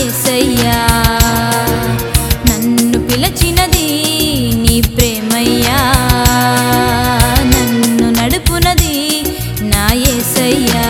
యేసయ్యా నన్ను పిలచినది నీ ప్రేమయ్యా నన్ను నడుపునది నా యేసయ్యా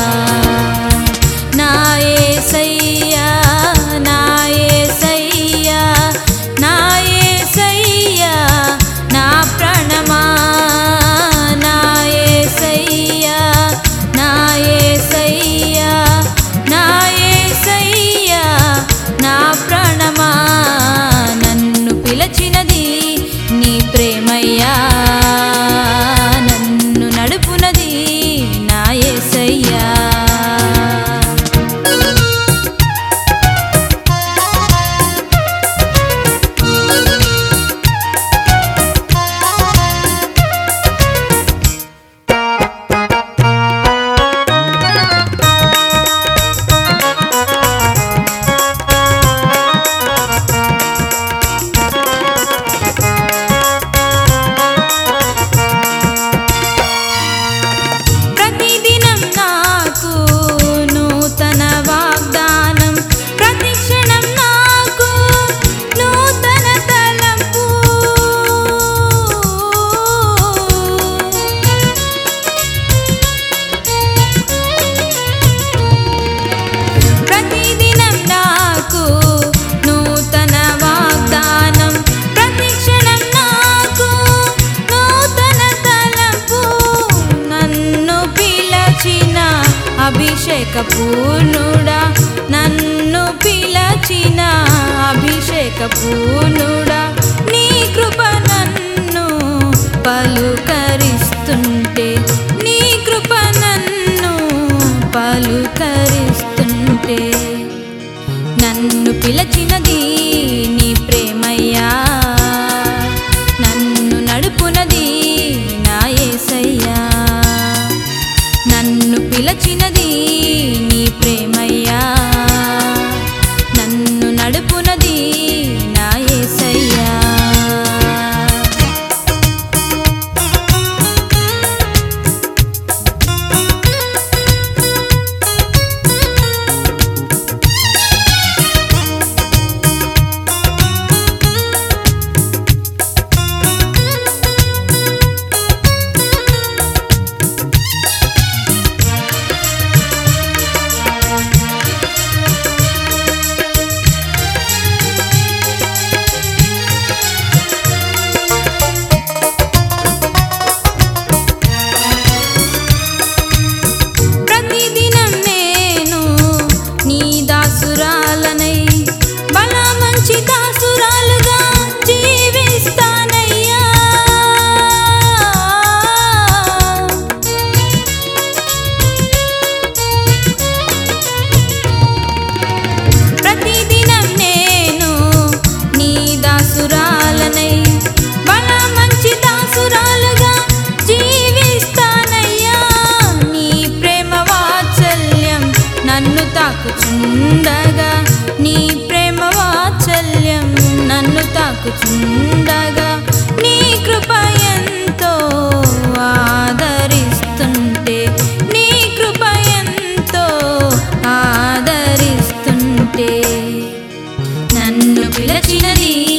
నా యేసయ్యా నా యేసయ్యా నా యేసయ్యా నా ప్రాణమా నా యేసయ్యా నా యేసయ్యా నా యేసయ్యా నా ప్రాణమా నన్ను పిలచినది నీ ప్రేమయ్యా నన్ను నడుపునది నా యేసయ్యా ప్రతిదినం నాకు నూతన వాగ్దానం ప్రతిక్షణం నాకు నూతన తలంపు ప్రతిదినం నాకు నూతన వాగ్దానం ప్రతిక్షణం నాకు నూతన తలంపు నన్ను పిలచిన అభిషేక పూర్ణుడా నన్ను పిలచిన అభిషేక పూర్ణుడా నీ కృప నన్ను పలుకరిస్తుంటే నీ కృప నన్ను పలుకరిస్తుంటే నన్ను పిలచినది నీ ప్రేమయ్యా నన్ను నడుపునది నా యేసయ్యా నన్ను పిలచినది నీ ప్రేమయ్యా నన్ను నడుపునది నా యేసయ్యా ప్రతిదినం నేను నీ దాసురాలనై బల మంచి దాసురాలుగా జీవిస్తానయ్యా ప్రతిదినం నేను నీ దాసురాలనై బల మంచి దాసురాలుగా జీవిస్తానయ్యా నీ ప్రేమ వాత్సల్యం నన్ను తాకుచుండగా నీ ప్రేమ వాత్సల్యం నన్ను తాకుచుండగా నీ కృప ఎంతో ఆదరిస్తుంటే నీ కృప ఎంతో ఆదరిస్తుంటే నన్ను పిలచినది